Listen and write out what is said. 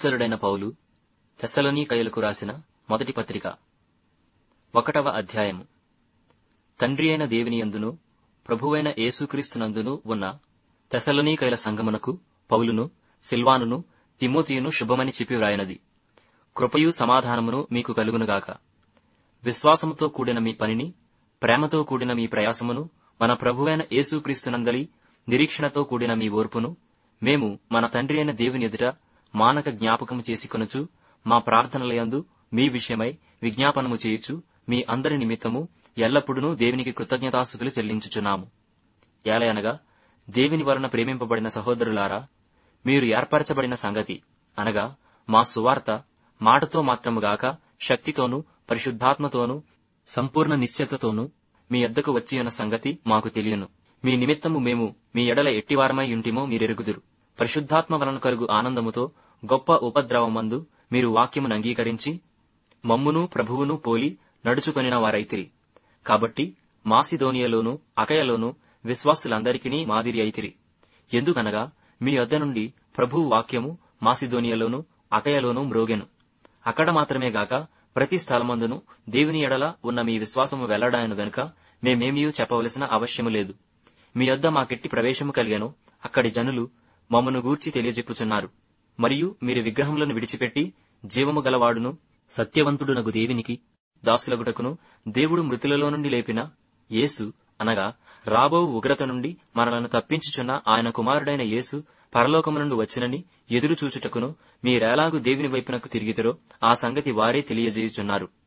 అపోస్తలుడైన పౌలు తెస్సలోనికయులకు రాసిన మొదటి పత్రిక ఒకటవ అధ్యాయము తండ్రి అయిన దేవుని యందును ప్రభువైన యేసుక్రీస్తునందును ఉన్న తెసలోనికయుల సంగమునకు పౌలును సిల్వానును తిమోతియును శుభమని చెప్పి వ్రాయనది కృపయు సమాధానమును మీకు కలుగునుగాక విశ్వాసముతో కూడిన మీ పనిని ప్రేమతో కూడిన మీ ప్రయాసమును మన ప్రభువైన యేసుక్రీస్తునందలి నిరీక్షణతో కూడిన మీ ఓర్పును మేము మన తండ్రి అయిన దేవుని ఎదుట మానక జ్ఞాపకము చేసుకొనుచు మా ప్రార్థనలయందు మీ విషయమై విజ్ఞాపనము చేయుచు మీ అందరి నిమిత్తము ఎల్లప్పుడూ దేవునికి కృతజ్ఞతాస్థుతులు చెల్లించుచున్నాము ఏలయనగా దేవుని వలన ప్రేమింపబడిన సహోదరులారా మీరు ఏర్పరచబడిన సంగతి అనగా మా సువార్త మాటతో మాత్రముగాక శక్తితోనూ పరిశుద్ధాత్మతోనూ సంపూర్ణ నిశ్చయతతోనూ మీ యొద్దకు వచ్చియున్న సంగతి మాకు తెలియను మీ నిమిత్తము మేము మీ ఎడల ఎట్టివారమై ఉంటిమో మీరెరుగుదురు పరిశుద్ధాత్మ వలన కలుగు ఆనందముతో గొప్ప ఉపద్రవమందు మీరు వాక్యమును అంగీకరించి మమ్మును ప్రభువును పోలి నడుచుకొనిన వారైతిరి కాబట్టి మాసిదోనియలోను అకయలోను విశ్వాసులందరికీ మాదిరి అయితిరి ఎందుకనగా మీ యొద్ద నుండి ప్రభువు వాక్యము మాసిదోనియలోను అకయలోను మ్రోగెను అక్కడ మాత్రమే గాక ప్రతి స్థలమందును దేవుని ఎడల ఉన్న మీ విశ్వాసము వెల్లడాయను గనుక మేమేమీ చెప్పవలసిన అవశ్యము లేదు మీ యొద్ద మాకెట్టి ప్రవేశము కలిగెను అక్కడి జనులు మమ్మను గూర్చి తెలియజెప్పుచున్నారు మరియు మీరు విగ్రహములను విడిచిపెట్టి జీవము గలవాడును సత్యవంతుడునగు దేవునికి దాసులగుటకును దేవుడు మృతులలో నుండి లేపిన యేసు అనగా రాబో ఉగ్రత నుండి మనలను తప్పించుచున్న ఆయన కుమారుడైన యేసు పరలోకము నుండి వచ్చినని ఎదురు చూచుటకును మీరెలాగు దేవుని వైపునకు తిరిగితరో ఆ సంగతి వారే తెలియజేయుచున్నారు